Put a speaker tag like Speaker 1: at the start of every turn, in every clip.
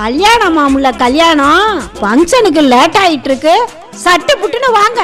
Speaker 1: கல்யாணம் மாமுல கல்யாணம் ஃபங்க்ஷனுக்கு லேட் ஆயிட்டு இருக்கு சட்டு புட்டுன்னு வாங்க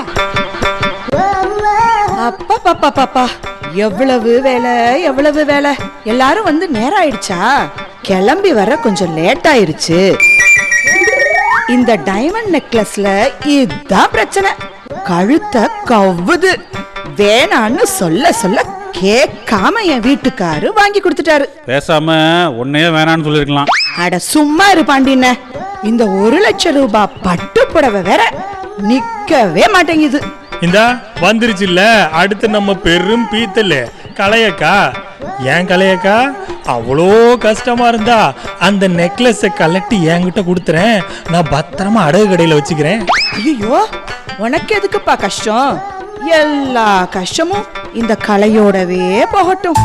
Speaker 2: அப்பா பாப்பா எவ்வளவு வேலை எவ்வளவு வேலை எல்லாரும் வந்து நேரம் ஆயிடுச்சா கிளம்பி வர கொஞ்சம் லேட் ஆயிருச்சு இந்த டைமண்ட் நெக்லஸ்ல இதுதான் பிரச்சனை கழுத்தை கவ்வுது வேணான்னு சொல்ல சொல்ல கேட்காம என் வீட்டுக்காரு வாங்கி கொடுத்துட்டாரு
Speaker 3: பேசாம உன்னையே வேணான்னு சொல்லிருக்கலாம்
Speaker 2: அட சும்மா இரு பாண்டின இந்த ஒரு லட்சம் ரூபாய் பட்டு புடவை வேற நிக்கவே மாட்டேங்குது
Speaker 4: இந்தா வந்துருச்சுல்ல அடுத்து நம்ம பெரும் பீத்தல் கலையக்கா ஏன் கலையக்கா அவ்வளோ கஷ்டமா இருந்தா அந்த நெக்லஸை கலட்டி என்கிட்ட கொடுத்துறேன் நான் பத்திரமா அடகு கடையில வச்சுக்கிறேன்
Speaker 2: ஐயோ உனக்கு எதுக்குப்பா கஷ்டம் எல்லா கஷ்டமும் இந்த கலையோடவே போகட்டும்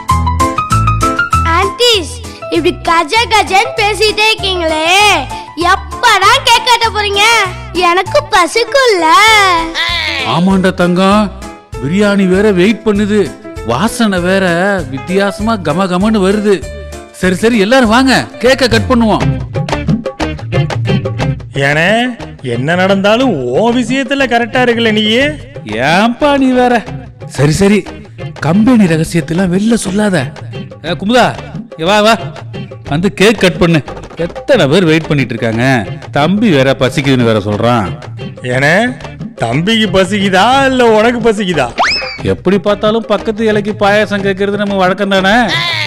Speaker 5: ஆன்டிஸ் இப்படி கஜ கஜன்னு பேசிட்டே இருக்கீங்களே எப்படா கேக் கட்ட போறீங்க எனக்கு பசிக்கும்ல
Speaker 3: ஆமாண்டா தங்கம் பிரியாணி வேற வெயிட் பண்ணுது வாசனை வேற வித்தியாசமா கம கமன்னு வருது சரி சரி எல்லாரும் வாங்க கேக்க கட் பண்ணுவோம்
Speaker 4: ஏனே என்ன நடந்தாலும் ஓ விஷயத்துல கரெக்டா இருக்கல நீயே
Speaker 3: ஏன்பா நீ வேற சரி சரி கம்பெனி ரகசியத்தெல்லாம் வெளில சொல்லாத ஏ, குமுதா இங்க வா வா வந்து கேக் கட் பண்ணு எத்தனை பேர் வெயிட் பண்ணிட்டு இருக்காங்க தம்பி வேற பசிக்குதுன்னு வேற சொல்றான்
Speaker 4: ஏனே தம்பிக்கு பசிக்குதா இல்ல உனக்கு பசிக்குதா
Speaker 3: எப்படி பார்த்தாலும் பக்கத்து இலைக்கு பாயாசம் கேட்கறது நம்ம வழக்கம் தானே